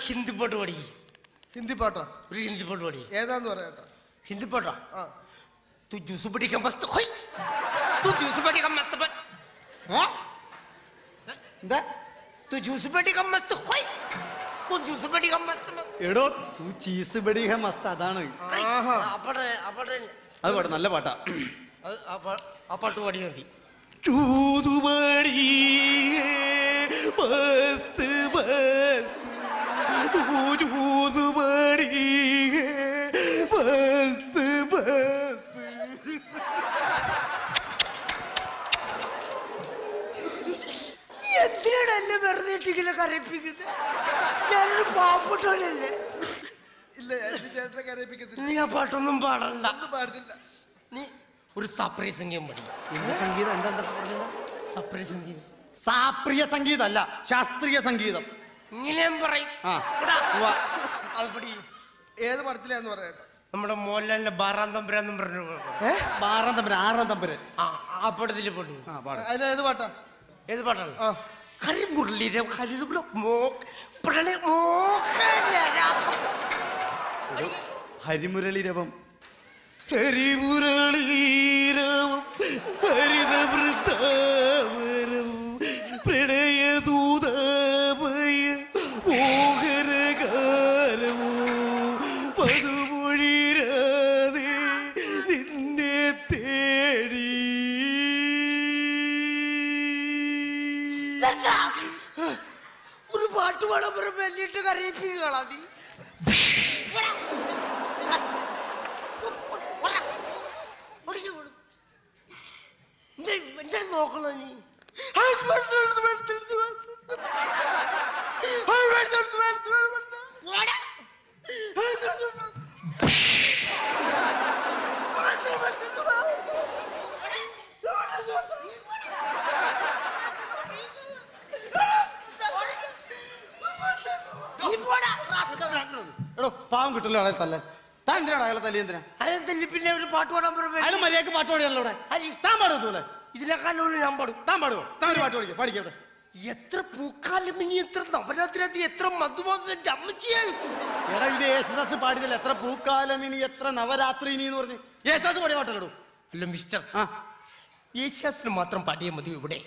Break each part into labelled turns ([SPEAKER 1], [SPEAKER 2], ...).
[SPEAKER 1] ഹിന്ദി പാട്ട് പാടി
[SPEAKER 2] ഹിന്ദി പാട്ടാ
[SPEAKER 1] ഒരു ഹിന്ദി പാട്ട് പാടി
[SPEAKER 2] ഏതാന്ന് പറയാട്ടാ
[SPEAKER 1] ഹിന്ദി പാട്ടാ
[SPEAKER 2] ആ
[SPEAKER 1] तू जूस बड़ी का मस्त होई तू जूस बड़ी का मस्त बन
[SPEAKER 3] എന്താ
[SPEAKER 1] तू जूस बड़ी का मस्त होई तू जूस बड़ी का मस्त बन
[SPEAKER 3] എടോ തൂ ചീസ് ബടി ഹെ മസ്ത് അതാണ്
[SPEAKER 2] ആഹാ.
[SPEAKER 1] അപ്പടെ അപ്പടെ
[SPEAKER 3] അത് പാട്ട് നല്ല പാട്ടാ
[SPEAKER 1] ആ പാട്ട് പാടി മതി
[SPEAKER 3] ചൂതുമണി മസ്ത് മസ്ത് തൂ ചൂതുമണി മസ്ത് മസ്ത്
[SPEAKER 1] എന്തിനാണ് എന്നെ വെറുതെ ഇട്ടിങ്ങനെ കരയിപ്പിക്കുന്നത് ഞാനൊരു പാവപ്പെട്ടവനല്ലേ
[SPEAKER 2] ഇല്ല എന്റെ ചേട്ടനെ കരയിപ്പിക്കത്തില്ല
[SPEAKER 1] നീ ആ പാട്ടൊന്നും പാടണ്ട
[SPEAKER 2] ഒന്നും പാടുന്നില്ല
[SPEAKER 1] നീ ഒരു സപ്രൈ സംഗീതം പഠി
[SPEAKER 3] എന്ത് സംഗീതം എന്താ എന്താ പറഞ്ഞത്
[SPEAKER 1] സപ്രൈ സംഗീതം
[SPEAKER 3] സാപ്രിയ സംഗീതമല്ല ശാസ്ത്രീയ സംഗീതം
[SPEAKER 1] ഇങ്ങനെ ഞാൻ പറയും
[SPEAKER 3] ആ.
[SPEAKER 1] എടാ,
[SPEAKER 3] ഉവ്വ.
[SPEAKER 1] അത് പഠി
[SPEAKER 2] ഏത് പടത്തിലാന്ന് പറയാട്ടാ
[SPEAKER 1] നമ്മുടെ മോഹൻലാലിന്റെ ബാറാം തമ്പുരാന്നും പറഞ്ഞു
[SPEAKER 3] ആറാം തമ്പര് ആറാം തമ്പര്
[SPEAKER 1] ആ ആ പടത്തിൽ പെട്ടു
[SPEAKER 3] ആ പാട്
[SPEAKER 2] അതിന് ഏത് പാട്ടാ
[SPEAKER 1] ഏത് പാട്ടാണ്
[SPEAKER 2] ആ
[SPEAKER 1] ഹരിമുരളിയുടെ ഹരിതുള്ള മോക്ക് പ്രണയ മോഹനരാമ
[SPEAKER 3] ഹരിമുരളി രവം ഹരിമുരളീരവം ഹരിതവൃത്താവരം പ്രണയദൂതമയ മോഹനകാരമോ മധുമൊഴിരാതെ നിന്നെ തേടി
[SPEAKER 1] ഒരു പാട്ട് പാടാൻ പറയുമ്പോ എന്നിട്ട് കരയിപ്പിക്കുകയാണോ നീ പോടാ. പോടാ. ഓടിക്ക് പോട്. എന്താ- എന്താ നോക്കണോ നീ പോടാ. നീ പോടാ.
[SPEAKER 3] എടോ പാവം കിട്ടില്ല അയാളെ തല്ലാൻ താൻ എന്തിനാണ് അയാളെ തല്ലി എന്തിനാ
[SPEAKER 1] അതെന്തല്ലേ പിന്നെ ഒരു പാട്ട് പാടാൻ പറയുമ്പോ
[SPEAKER 3] അയാൾ മര്യാദക്ക് പാട്ട് പാടിയല്ലോ ഇവിടെ
[SPEAKER 1] ഹരി.
[SPEAKER 3] താൻ പാടുമല്ലേ
[SPEAKER 1] ഇതിനെക്കാളും ഞാൻ പാടും
[SPEAKER 3] താൻ പാടുവോ താൻ ഒരു പാട്ട് പാടിക്കാം പാടിക്കവിടെ
[SPEAKER 1] എത്ര പൂക്കാലം ഇനി എത്ര നവരാത്രി എത്ര മധുമാസം അമ്മച്ചിയായി
[SPEAKER 3] എടാ ഇത് യേശുദാസ് പാടിയതല്ല എത്ര പൂക്കാലം ഇനി എത്ര നവരാത്രി ഇനി എന്ന് പറഞ്ഞ് യേശുദാസ് പാടിയ പാട്ടല്ലോ
[SPEAKER 1] അല്ല മിസ്റ്റർ
[SPEAKER 3] ആ
[SPEAKER 1] യേശാസിന് മാത്രം പാടിയാൽ മതി ഇവിടെ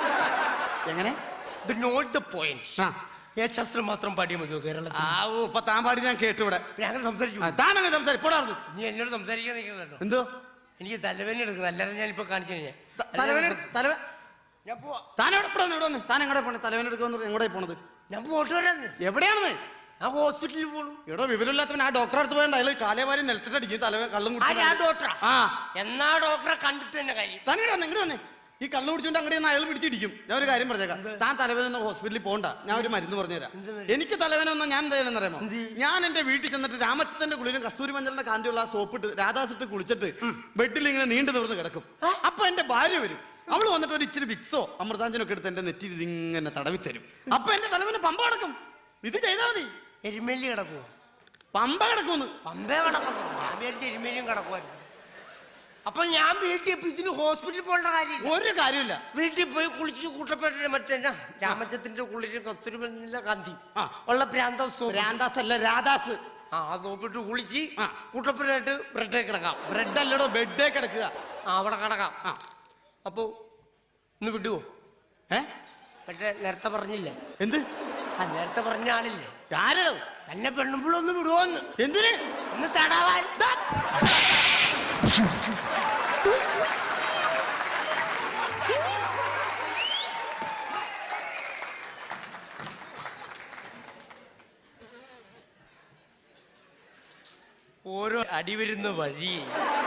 [SPEAKER 3] എങ്ങനെ
[SPEAKER 1] ദ നോട്ട് ദ പോയിന്റ്
[SPEAKER 3] ആ.
[SPEAKER 1] യേശാസിന് മാത്രം പാടിയാൽ മതിയോ കേരളത്തിൽ
[SPEAKER 3] ആ ഓ ഇപ്പൊ താൻ പാടി ഞാൻ കേട്ടു ഇവിടെ
[SPEAKER 1] പിന്നെ അങ്ങനെ സംസാരിച്ചു
[SPEAKER 3] ആ, താൻ അങ്ങനെ സംസാരിക്കും പോടാർന്നു
[SPEAKER 1] നീ എന്നോട് സംസാരിക്കാൻ നിൽക്കുന്നുണ്ടോ
[SPEAKER 3] എന്തോ
[SPEAKER 1] എനിക്ക് തലവേദന എടുക്കുന്നത് അല്ലാതെ ഞാനിപ്പോ കാണിച്ചു കഴിഞ്ഞാൽ
[SPEAKER 3] ത- തലവേന തലവേ
[SPEAKER 1] ഞാൻ പോവാ
[SPEAKER 3] താൻ എവിടെ പോണു എവിടെ വന്ന് താൻ എങ്ങോട്ടാ പോണേ തലവേന എടുക്കുമെന്ന് എങ്ങോട്ടാ പോണത്
[SPEAKER 1] ഞാൻ പോട്ട് വരാന്ന്
[SPEAKER 3] എവിടെയാണെന്ന്
[SPEAKER 1] ഞാൻ ഹോസ്പിറ്റലിൽ പോണു
[SPEAKER 3] എടോ വിവരമില്ലാത്തവൻ ആ ഡോക്ടറെ അടുത്ത് പോയണ്ട അയാൾ കാലേവാരി നിലത്തിട്ടടിക്കും തലവേ കള്ളും
[SPEAKER 1] ആ ഞാൻ
[SPEAKER 3] കുടിച്ചു
[SPEAKER 1] ഡോക്ടറാ
[SPEAKER 3] ആ
[SPEAKER 1] എന്നാ ഡോക്ടറെ കണ്ടിട്ട് തന്നെ കാര്യം
[SPEAKER 3] താൻ ഇങ്ങോട്ട് വന്നേ ഇങ്ങോട്ട് വന്നേ ഈ കള്ളു കുടിച്ചോണ്ട് അങ്ങോട്ട് അയാൾ പിടിച്ചിടിക്കും ഞാൻ ഒരു കാര്യം പറഞ്ഞേക്കാം താൻ തലവേദന ഹോസ്പിറ്റലിൽ പോകണ്ട ഞാൻ ഒരു മരുന്ന് പറഞ്ഞുതരാം
[SPEAKER 1] എന്ത് മരുന്ന്?
[SPEAKER 3] എനിക്ക് തലവേദന വന്നാൽ ഞാൻ എന്താ ചെയ്യണമെന്ന് അറിയാമോ
[SPEAKER 1] എന്ത്?
[SPEAKER 3] ഞാൻ എന്റെ വീട്ടിൽ ചെന്നിട്ട് രാമച്ചത്തിന്റെ കുളിരും കസ്തൂരി മഞ്ഞളിന്റെ കാന്തിയുള്ള ആ സോപ്പിട്ട് രാധാസിട്ട് കുളിച്ചിട്ട് ബെഡിൽ ഇങ്ങനെ നീണ്ടു നിവർന്ന് കിടക്കും അപ്പൊ എന്റെ ഭാര്യ വരും അവള് വന്നിട്ട് ഒരു ഇച്ചിരി വിക്സോ അമൃതാഞ്ജനോ ഒക്കെ എടുത്ത് എന്റെ നെറ്റിയിൽ ഇതിങ്ങനെ തടവി തരും അപ്പൊ എന്റെ തലവേദന പമ്പ കിടക്കും ഇത് ചെയ്താൽ മതി
[SPEAKER 1] എരുമേലി കിടക്കുവോ
[SPEAKER 3] പമ്പ കിടക്കുമെന്ന്
[SPEAKER 1] പമ്പേ കിടക്കുന്നു ഞാൻ വിചാരിച്ച എരുമേലിയും കിടക്കുമായിരുന്നു അപ്പൊ ഞാൻ വീട്ടിൽ ഇപ്പൊ ഇതിന് ഹോസ്പിറ്റലിൽ പോകേണ്ട കാര്യമില്ല
[SPEAKER 3] ഒരു കാര്യമില്ല
[SPEAKER 1] വീട്ടിൽ പോയി കുളിച്ച് കൂട്ടപ്പെട്ടിട്ട് മറ്റേ എന്നാ, രാമച്ചത്തിന്റെ കുളിരും കസ്തൂരിമല്ല കാന്തി
[SPEAKER 3] ആ.
[SPEAKER 1] ഉള്ള പ്രാന്തം സോപ്പ്
[SPEAKER 3] രാധാസ് അല്ല രാധാസ്
[SPEAKER 1] ആ ആ സോപ്പിട്ട് കുളിച്ച്
[SPEAKER 3] ആ.
[SPEAKER 1] കൂട്ടപ്പെട്ടായിട്ട് ബ്രെഡേ കിടക്കാം
[SPEAKER 3] ബ്രെഡ് അല്ലടോ ബെഡേ കിടക്കുക
[SPEAKER 1] ആ അവിടെ കിടക്കാം
[SPEAKER 3] ആ
[SPEAKER 1] അപ്പോ ഇന്ന് വിടുവോ
[SPEAKER 3] ഏ
[SPEAKER 1] മറ്റേ നേരത്തെ പറഞ്ഞില്ലേ
[SPEAKER 3] എന്ത്
[SPEAKER 1] ആ നേരത്തെ പറഞ്ഞ ആളില്ലേ
[SPEAKER 3] ആരടോ
[SPEAKER 1] തന്നെ പെണ്ണുമ്പോഴൊന്ന് വിടുവോന്ന്
[SPEAKER 3] എന്തിന്
[SPEAKER 1] ഒന്ന് തടവാൻ ഓരോ അടി വരുന്ന വഴി